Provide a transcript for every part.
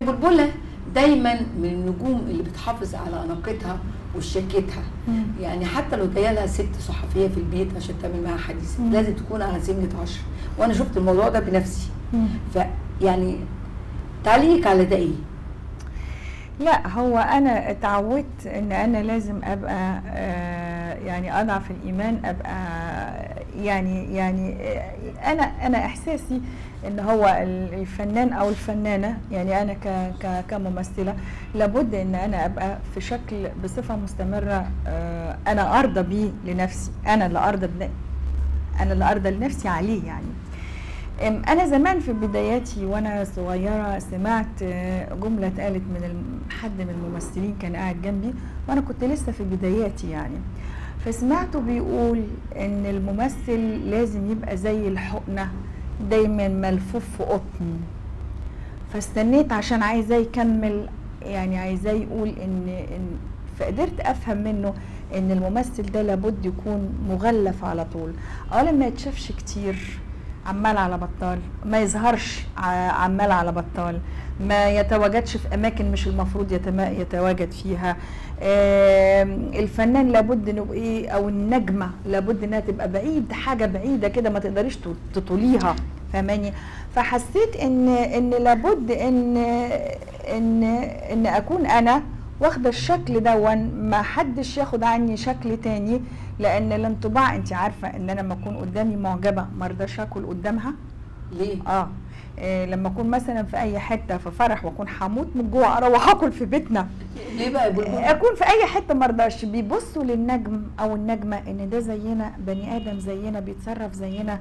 بلبله دايما من النجوم اللي بتحافظ على اناقتها وشياكتها يعني حتى لو جايه لها ست صحفيه في البيت عشان تعمل معاها حديث مم. لازم تكون على سنجة عشر وانا شفت الموضوع ده بنفسي فيعني تعليقك على ده ايه؟ لا هو انا اتعودت ان انا لازم ابقى آه، يعني اضعف الايمان ابقى يعني يعني آه، انا انا احساسي ان هو ال- الفنان او الفنانه يعني انا ك ك كممثله لابد ان انا ابقى في شكل بصفه مستمره آه، انا ارضى بيه لنفسي انا اللي ارضى بن- انا اللي ارضى لنفسي عليه يعني أم، انا زمان في بداياتي وانا صغيره سمعت آه، جمله اتقالت من الم- حد من الممثلين كان قاعد جنبي وانا كنت لسه في بداياتي يعني فسمعته بيقول ان الممثل لازم يبقى زي الحقنه دايما ملفوف في قطن فاستنيت عشان عايزاه يكمل يعني عايزاه يقول ان ان فقدرت افهم منه ان الممثل ده لابد يكون مغلف على طول اولا ما يتشافش كتير عمال على بطال ما يظهرش ع- عمال على بطال ما يتواجدش في اماكن مش المفروض يتما- يتواجد فيها آم، الفنان لابد انه ايه او النجمه لابد انها تبقى بعيد حاجه بعيده كده ما تقدريش ت- تطوليها فاهماني فحسيت ان ان لابد ان ان ان اكون انا واخده الشكل دون ما حدش ياخد عني شكل تاني لان الانطباع انت عارفه ان انا لما اكون قدامي معجبه ما ارضاش اكل قدامها ليه؟ اه إيه لما اكون مثلا في اي حته في فرح واكون هموت من جوع اروح اكل في بيتنا ليه بقى يا بلبل؟ اكون في اي حته ما ارضاش بيبصوا للنجم او النجمه ان ده زينا بني ادم زينا بيتصرف زينا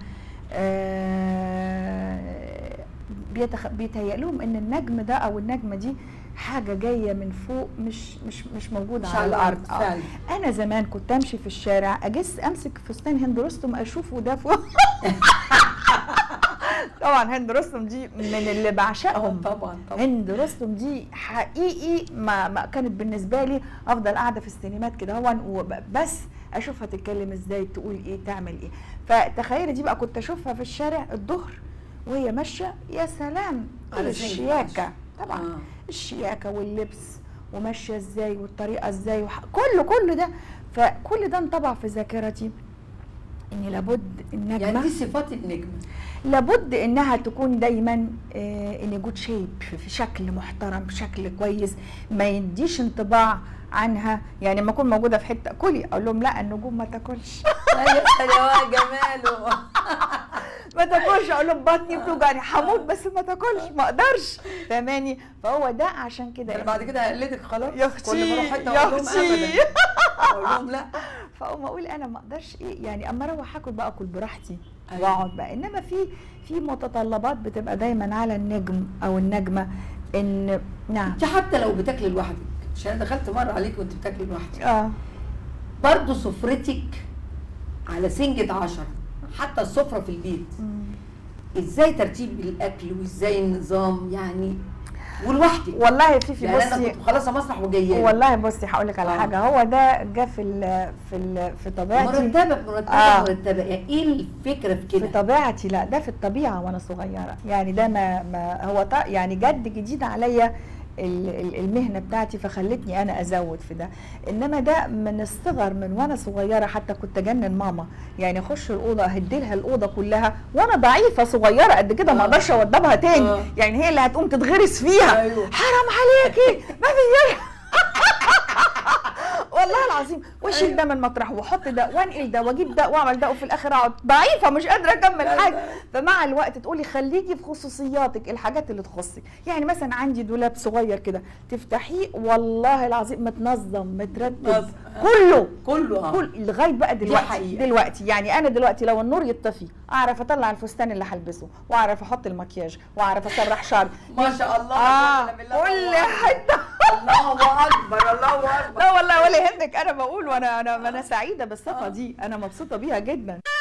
آه بيتخ... بيتهيأ لهم ان النجم ده او النجمه دي حاجه جايه من فوق مش مش مش موجوده مش على الارض آه. فعلا انا زمان كنت امشي في الشارع اجس امسك فستان هند رستم اشوفه ده فوق طبعا هند رستم دي من اللي بعشقهم طبعا طبعا هند رستم دي حقيقي ما, ما كانت بالنسبه لي افضل قاعده في السينمات كده هون وبس اشوفها تتكلم ازاي تقول ايه تعمل ايه فتخيلي دي بقى كنت اشوفها في الشارع الظهر وهي ماشيه يا سلام على الشياكه زي طبعا آه. الشياكه واللبس وماشيه ازاي والطريقه ازاي وح... كله كله ده فكل ده انطبع في ذاكرتي ان لابد النجمه يعني دي صفات النجم لابد انها تكون دايما ان جود شيب في شكل محترم شكل كويس ما يديش انطباع عنها يعني لما اكون موجوده في حته كلي اقول لهم لا النجوم ما تاكلش ايوه يا جماله ما تاكلش اقول لهم بطني بتوجعني هموت بس ما تاكلش ما اقدرش فاهماني فهو ده عشان كده انا بعد كده هقلدك خلاص يا كل ما اروح اختي حته يا اقول لهم اختي ابدا اقول لهم لا فاقوم اقول انا ما اقدرش ايه يعني اما اروح اكل بقى اكل براحتي أيوة. واقعد بقى انما في في متطلبات بتبقى دايما على النجم او النجمه ان نعم انت حتى لو بتاكلي لوحدك عشان انا دخلت مره عليك وانت بتاكلي لوحدك اه برضه سفرتك على سنجة عشرة حتى السفرة في البيت ازاي ترتيب الاكل وازاي النظام يعني ولوحدك والله في في يعني انا بصي كنت مخلصه مسرح وجايه والله بصي هقول لك على آه. حاجه هو ده جه في ال في ال في طبيعتي مرتبه مرتبه آه. مرتبه يعني ايه الفكره في في كده طبيعتي لا ده في الطبيعه وانا صغيره يعني ده ما, ما هو ط- يعني جد جديد عليا ال- ال- المهنه بتاعتي فخلتني انا ازود في ده انما ده من الصغر من وانا صغيره حتى كنت اجنن ماما يعني اخش الاوضه اهدلها الاوضه كلها وانا ضعيفه صغيره قد كده ما آه. اقدرش اوضبها تاني آه. يعني هي اللي هتقوم تتغرس فيها أيوه. حرام عليكي ما في والله العظيم واشيل أيوه. ده من مطرح واحط ده وانقل ده واجيب ده واعمل ده وفي الاخر اقعد ضعيفه مش قادره اكمل لا، حاجه لا. فمع الوقت تقولي خليكي في خصوصياتك الحاجات اللي تخصك يعني مثلا عندي دولاب صغير كده تفتحيه والله العظيم متنظم مترتب نظم. كله كله اه كل لغايه بقى دلوقتي حقيقة. دلوقتي يعني انا دلوقتي لو النور يطفي اعرف اطلع الفستان اللي هلبسه واعرف احط المكياج واعرف اسرح شعري ما شاء الله اه ما شاء الله، كل الله حته الله اكبر الله اكبر لا والله ولا يهمك انا بقول وانا انا انا سعيده بالصفه دي انا مبسوطه بيها جدا